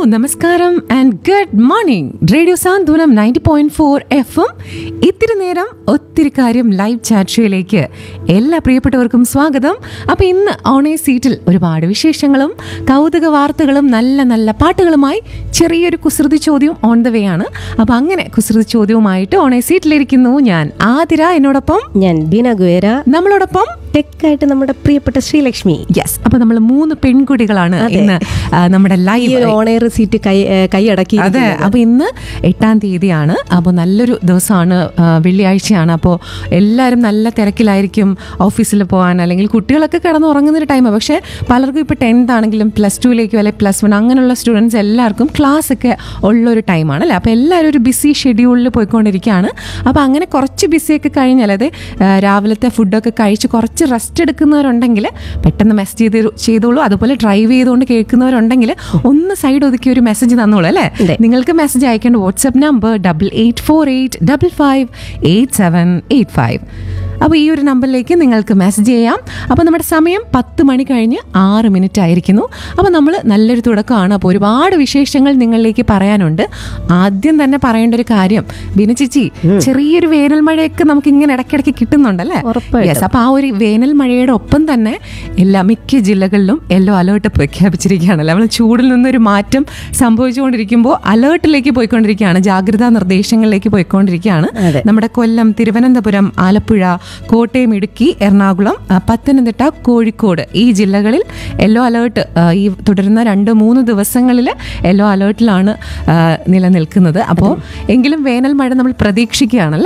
നമസ്കാരം and good morning radio Santhwanam ninety point four F M ഇത്തിരി നേരം ഒത്തിരി കാര്യം ലൈവ് ചാറ്റ് ഷോയിലേക്ക് എല്ലാ പ്രിയപ്പെട്ടവർക്കും സ്വാഗതം അപ്പൊ ഇന്ന് ഓണേ സീറ്റിൽ ഒരുപാട് വിശേഷങ്ങളും കൗതുക വാർത്തകളും നല്ല നല്ല പാട്ടുകളുമായി ചെറിയൊരു കുസൃതി ചോദ്യം ഓൺ ദ വേ ആണ് അപ്പൊ അങ്ങനെ കുസൃതി ചോദ്യവുമായിട്ട് ഓണേ സീറ്റിലിരിക്കുന്നു ഞാൻ ആതിര എന്നോടൊപ്പം ഞാൻ ബീന ഗുവേര നമ്മളോടൊപ്പം ടെക്കായിട്ട് നമ്മുടെ പ്രിയപ്പെട്ട ശ്രീലക്ഷ്മി യെസ് അപ്പൊ നമ്മൾ മൂന്ന് പെൺകുട്ടികളാണ് ഇന്ന് ആ, നമ്മുടെ ഈ ലൈവ് ഒരു ഓണയർ സീറ്റ് കൈ ഏ, കൈയടക്കി അതെ അപ്പൊ ഇന്ന് എട്ടാം തീയതിയാണ് അപ്പോൾ നല്ലൊരു ദിവസമാണ് ആ, വെള്ളിയാഴ്ചയാണ് അപ്പോൾ എല്ലാവരും നല്ല തിരക്കിലായിരിക്കും ഓഫീസിൽ പോകാൻ അല്ലെങ്കിൽ കുട്ടികളൊക്കെ കിടന്നുറങ്ങുന്ന ഒരു ടൈമാണ് പക്ഷേ പലർക്കും ഇപ്പോൾ ടെൻത്ത് ആണെങ്കിലും പ്ലസ് ടുവിലേക്കോ അല്ലെങ്കിൽ പ്ലസ് വൺ അങ്ങനെയുള്ള സ്റ്റുഡൻസ് എല്ലാവർക്കും ക്ലാസ് ഒക്കെ ഉള്ളൊരു ടൈമാണ് അല്ലേ അപ്പോൾ എല്ലാവരും ഒരു ബിസി ഷെഡ്യൂളിൽ പോയിക്കൊണ്ടിരിക്കുകയാണ് അപ്പോൾ അങ്ങനെ കുറച്ച് ബിസിയൊക്കെ കഴിഞ്ഞാൽ അത് ആ, രാവിലത്തെ ഫുഡൊക്കെ കഴിച്ച് കുറച്ച് റെസ്റ്റ് എടുക്കുന്നവരുണ്ടെങ്കിൽ പെട്ടെന്ന് മെസ്സേജ് ചെയ്ത് ചെയ്തോളൂ അതുപോലെ ഡ്രൈവ് ചെയ്തുകൊണ്ട് കേൾക്കുന്നവരുണ്ടെങ്കിൽ ഒന്ന് സൈഡ് ഒതുക്കി ഒരു മെസ്സേജ് തന്നോളൂ അല്ലേ അതെ. നിങ്ങൾക്ക് മെസ്സേജ് അയക്കേണ്ട WhatsApp number double eight four eight double five eight seven eight five അപ്പോൾ ഈ ഒരു നമ്പറിലേക്ക് നിങ്ങൾക്ക് മെസ്സേജ് ചെയ്യാം അപ്പോൾ നമ്മുടെ സമയം പത്ത് മണി കഴിഞ്ഞ് ആറ് മിനിറ്റ് ആയിരിക്കുന്നു അപ്പോൾ നമ്മൾ നല്ലൊരു തുടക്കമാണ് അപ്പോൾ ഒരുപാട് വിശേഷങ്ങൾ നിങ്ങളിലേക്ക് പറയാനുണ്ട് ആദ്യം തന്നെ പറയേണ്ട ഒരു കാര്യം ബിനു ചേച്ചി ചെറിയൊരു വേനൽ മഴയൊക്കെ നമുക്ക് ഇങ്ങനെ ഇടയ്ക്കിടയ്ക്ക് കിട്ടുന്നുണ്ടല്ലേ ഉറപ്പായിട്ടും. യെസ് അപ്പോൾ ആ ഒരു വേനൽ മഴയുടെ ഒപ്പം തന്നെ എല്ലാ മിക്ക ജില്ലകളിലും യെല്ലോ അലേർട്ട് പ്രഖ്യാപിച്ചിരിക്കുകയാണല്ലോ നമ്മൾ ചൂടിൽ നിന്നൊരു മാറ്റം സംഭവിച്ചുകൊണ്ടിരിക്കുമ്പോൾ അലേർട്ടിലേക്ക് പോയിക്കൊണ്ടിരിക്കുകയാണ് ജാഗ്രതാ നിർദ്ദേശങ്ങളിലേക്ക് പോയിക്കൊണ്ടിരിക്കുകയാണ് അതെ. നമ്മുടെ കൊല്ലം തിരുവനന്തപുരം ആലപ്പുഴ കോട്ടയം ഇടുക്കി എറണാകുളം ആ, പത്തനംതിട്ട കോഴിക്കോട് ഈ ജില്ലകളിൽ യെല്ലോ അലേർട്ട് ആ, ഈ തുടരുന്ന രണ്ട് മൂന്ന് ദിവസങ്ങളിൽ യെല്ലോ അലേർട്ടിലാണ് ആ, നിലനിൽക്കുന്നത് അപ്പോൾ എങ്കിലും വേനൽ മഴ നമ്മൾ പ്രതീക്ഷിക്കുകയാണല്ലേ